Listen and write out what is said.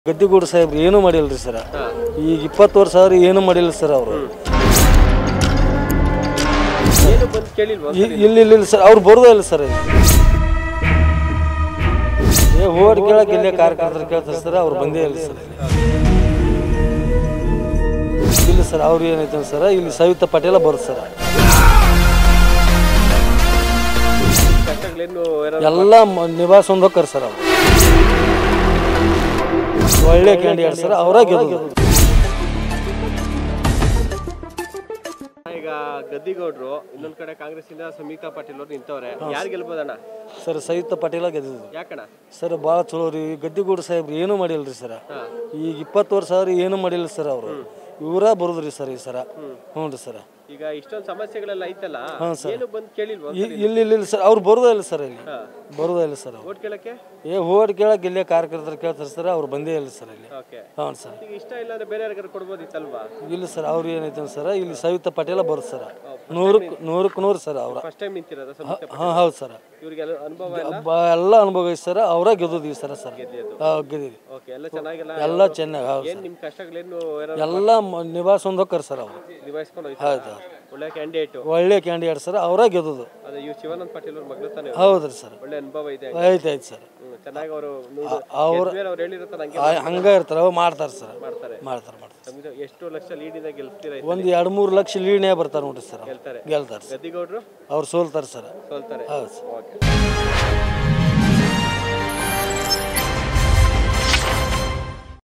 ಗದ್ದಿಗೌಡ ಸಾಹೇಬ್ರು ಏನೂ ಮಾಡಿಲ್ರಿ ಸರ್ ಈಗ ಇಪ್ಪತ್ತು ವರ್ಷ ಆದ್ರೆ ಏನೂ ಮಾಡಿಲ್ಲ ಸರ್ ಅವರು ಏನು ಬಂದು ಕೇಳಿಲ್ವಾ ಇಲ್ಲಿ ಇಲ್ಲ ಇಲ್ಲ ಸರ್ ಅವ್ರು ಬರೋದೇ ಇಲ್ಲ ಸರ್ ಏ ಹೋಡ್ ಕೇಳಕ್ಕೆ ಇಲ್ಲೇ ಕಾರ್ಯಕರ್ತರು ಕೇಳ್ತಾರೆ ಸರ್ ಅವ್ರು ಬಂದೇ ಇಲ್ಲ ಸರ್ ಇಲ್ಲ ಸರ್ ಅವ್ರು ಏನೈತೆ ಸರ್ ಇಲ್ಲಿ ಸವಿತಾ ಪಟೇಲ ಬರುತ್ತೆ ಸರ್ ಕಷ್ಟಗಳೇನು ಏನಾದ್ರು ಎಲ್ಲ ನಿಭಾಯಿಸ್ಕೊಂಡು ಹೋಗ್ತಾರೆ ಸರ್ ಅವರು ಒಳ್ಳೆ ಕ್ಯಾಂಡಿಡೇಟ್ ಸರ್ ಅವರ ಗೆದ್ದು ಈಗ ಗದ್ದಿಗೌಡ್ರು ಇನ್ನೊಂದ್ ಕಡೆ ಕಾಂಗ್ರೆಸ್ ಇಂದ ಸಂಯುಕ್ತಾ ಪಾಟೀಲ್ ಅವ್ರು ನಿಂತವ್ರೆ ಯಾರು ಗೆಲ್ಬೋದಣ್ಣ ಸರ್ ಸವಿತಾ ಪಟೇಲ ಗೆದ್ದಿದ್ದು ಯಾಕಣ್ಣ ಸರ್ ಭಾಳ ಚಲೋ ರೀ ಗದ್ದಿಗೌಡ ಸಾಹೇಬ್ರು ಏನೂ ಮಾಡಿಲ್ರಿ ಸರ್ ಈಗ ಇಪ್ಪತ್ತು ವರ್ಷ ಆದ್ರೆ ಏನೂ ಮಾಡಿಲ್ಲ ಸರ್ ಅವರು ಇವರ ಬರೋದ್ರಿ ಸರ್ ಈ ಸರ ಹ್ಞೂ ರೀ ಸರ್ ಈಗ ಇಷ್ಟೊಂದು ಸಮಸ್ಯೆಗಳೆಲ್ಲ ಐತಲ್ಲ ಹಾಂ ಸರ್ ಏನು ಬಂದು ಕೇಳಿಲ್ವಾ ಇಲ್ಲಿ ಇಲ್ಲ ಇಲ್ಲ ಸರ್ ಅವ್ರು ಬರೋದೇ ಇಲ್ಲ ಸರ್ ಇಲ್ಲಿ ಬರೋದೇ ಇಲ್ಲ ಸರ್ ಅವ್ರು ಓಟ್ ಕೇಳಕ್ಕೆ ಏ ಹೋಡ್ ಕೇಳಕ್ಕೆ ಇಲ್ಲೇ ಕಾರ್ಯಕರ್ತರು ಕೇಳ್ತಾರೆ ಸರ್ ಅವ್ರು ಬಂದೇ ಇಲ್ಲ ಸರ್ ಇಲ್ಲಿ ಓಕೆ ಹಾಂ ಸರ್ ಈಗ ಇಷ್ಟ ಇಲ್ಲ ಅಂದ್ರೆ ಬೇರೆ ಯಾರಿಗಾರು ಕೊಡ್ಬೋದಿತ್ತಲ್ವಾ ಇಲ್ಲ ಸರ್ ಅವ್ರು ಏನೈತೆ ಸರ್ ಇಲ್ಲಿ ಸವಿತಾ ಪಟೇಲ ಬರುತ್ತೆ ಸರ್ ನೂರಕ್ಕೆ ನೂರಕ್ಕೆ ನೂರು ಸರ್ ಅವ್ರ ಫಸ್ಟ್ ಟೈಮ್ ನಿಂತಿರೋದ ಸಂಯುಕ್ತ ಹಾಂ ಹೌದು ಸರ್ ಇವ್ರಿಗೆ ಎಲ್ಲ ಅನುಭವ ಎಲ್ಲ ಬ- ಎಲ್ಲ ಅನುಭವ ಐತೆ ಸರ್ ಅವರ ಗೆದ್ದಿದ್ದೀವಿ ಸರ್ ಸರ್ ಹಾಂ ಗೆದ್ದೀವಿ ಓಕೆ ಎಲ್ಲ ಚೆನ್ನಾಗಿಲ್ಲ ಎಲ್ಲ ಚೆನ್ನಾಗಿ ಹೌದು ಏನ್ ನಿಮ್ ಕಷ್ಟಗಳೇನು ಏನಾದ್ರು ಎಲ್ಲ ನಿಭಾಯಿಸ್ಕೊಂಡು ಹೋಗ್ತಾರೆ ಸರ್ ಅವರು ನಿಭಾಯಿಸ್ಕೊಂಡು ಹೋಯ್ತು ಹೌದು ಒಳ್ಳೆ ಕ್ಯಾಂಡಿಡೇಟ್ ಒಳ್ಳೆ ಕ್ಯಾಂಡಿಡೇಟ್ ಸರ್ ಅವರ ಗೆದ್ದುದು ಅದೇ ಇವ್ ಶಿವಾನಂದ್ ಪಾಟೀಲ್ ಅವ್ರ ಮಗಳು ತಾನೆ ಹೌದ್ರಿ ಸರ್ ಒಳ್ಳೆ ಅನುಭವ ಇದೆ ಆಯ್ತು ಆಯ್ತು ಸರ್ ಹ್ಮ್, ಚೆನ್ನಾಗಿ ಅವರು ಅವ್ರ ಅವ್ರು ಹೇಳಿರತ್ತ ನಂಗೆ ಹಂಗೆ ಇರ್ತಾರೆ ಅವು ಮಾಡ್ತಾರೆ ಸರ್ ಮಾಡ್ತಾರೆ ಮಾಡ್ತಾರೆ ಮಾಡ್ತಾರೆ ನಮ್ದು ಎಷ್ಟು ಲಕ್ಷ ಲೀಡಿಂದ ಗೆಲ್ತೀರ ಒಂದು ಎರಡು ಮೂರು ಲಕ್ಷ ಲೀಡ್ನೇ ಬರ್ತಾರೆ ನೋಡ್ರಿ ಸರ್ ಅವ್ರು. ಗೆಲ್ತಾರೆ ಗೆಲ್ತಾರೆ ಸರ್ ಗದ್ದಿಗೌಡ್ರು ಅವ್ರು ಸೋಲ್ತಾರೆ ಸರ್ ಸೋಲ್ತಾರೆ ಹೌದು ಸರ್ ಓಕೆ